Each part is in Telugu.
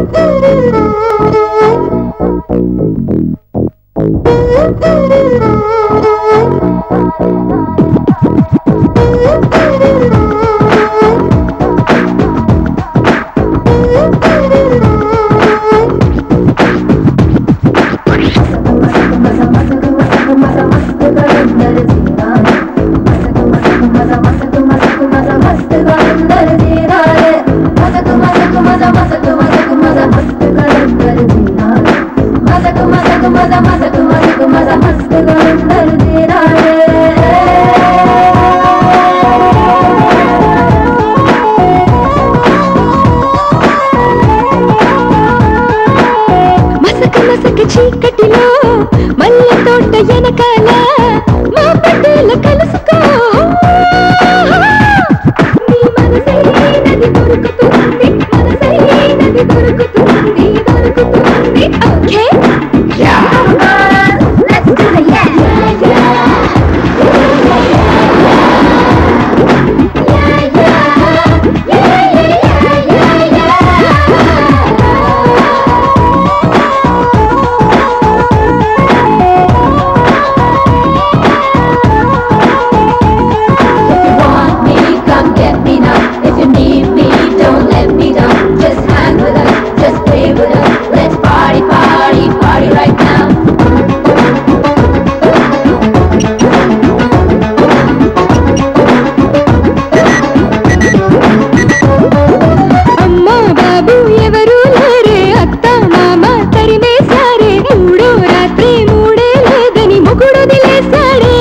మసక మసక చీకటిలో మల్లె తోట వెనకాల మా పట్టేల కలుసుకో నీ మనసైనది దొరుకుతుంది మనసైనది దొరుకుతుంది దొరుకుతుంది okay If you want me, come get me now. If you need me, don't let me down. Just hang with us, just play with us. Let's party, party, party right now. అమ్మా బాబు ఎవరు లేరే అత్త మామ తరిమేశారే మూడో రాత్రి మూడే లేదని ముగుడు దిలేశాడే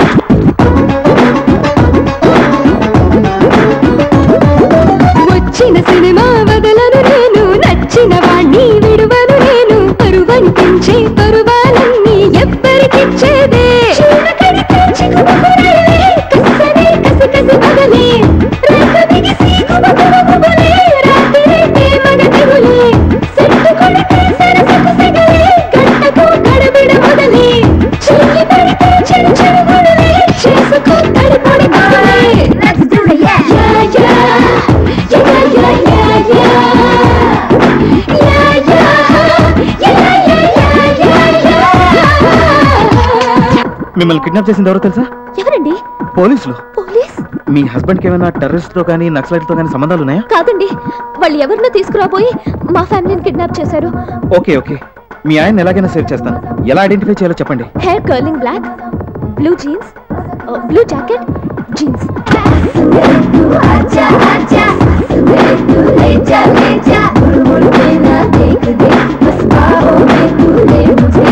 వచ్చిన సినిమా వదలను నేను నచ్చిన వాణ్ణి విడువను నేను పరువని పెంచే పరువాలన్నీ ఎవ్వరికిచ్చేదే చిలకడితే చిగురుకురలే, కసనే కసి కసి పగలే, రేఖ బిగిసి కుబకుబకుబులే, రాత్రిరైతే మగ తెగులే, సెట్టు కొడితే సరసకు సెగలే, గంటకు గడబిడ మొదలే, చెయ్యి పడితే చెడు చెడు గొడవలే, చేసుకో తడి పొడి పగలే. Let's do it, yeah. Yeah, yeah, yeah, yeah, yeah, yeah. Yeah, yeah, yeah, yeah, yeah, yeah, yeah. మిమ్మల్ని కిడ్నాప్ చేసింది ఎవరో తెలుసా ఎవరండి పోలీసులు పోలీస్ మీ హస్బెండ్ కి ఏమైనా టెర్రరిస్ట్ తో కానీ నక్సలైట్ తో కానీ సంబంధాలు ఉన్నాయా కాదండి వాళ్ళు ఎవరినో తీసుకురాబోయి మా ఫ్యామిలీని కిడ్నాప్ చేశారు ఓకే ఓకే మీ ఆయన ఎలాగైనా సేవ్ చేస్తాను ఎలా ఐడెంటిఫై చేయాలో చెప్పండి hair curling black blue jeans blue jacket jeans आजा आजा सवेरे तू ले जा ले जा मुड़ मुड़ के ना देख दे बस बाहों में तू ले मुझे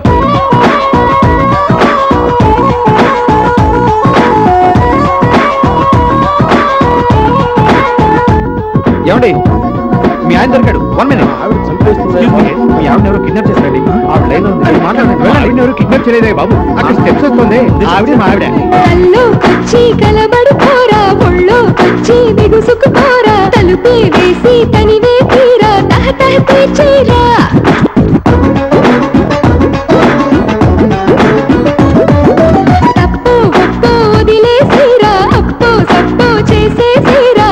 ఏమండి మీ ఆయన దొరికాడు వన్ మినిట్ మీ ఆవిడ ఎవరు కిడ్నాప్ చేశారండి ఆవిడ లైన్ ఉంది అది మాట్లాడండి వెళ్ళండి ఎవరు కిడ్నాప్ చేయలేదే బాబు అక్కడ స్టెప్స్ వస్తుంది ఆవిడ మా ఆవిడ కల్లోకొచ్చి కలబడుకోరా ఒళ్ళోకొచ్చి బిగుసుకుపోరా తలుపే వేసి తనివే తీరా తహతహ తీర్చేరా తప్పు ఒప్పో వదిలేసిరా అప్పో సప్పో చేసేసిరా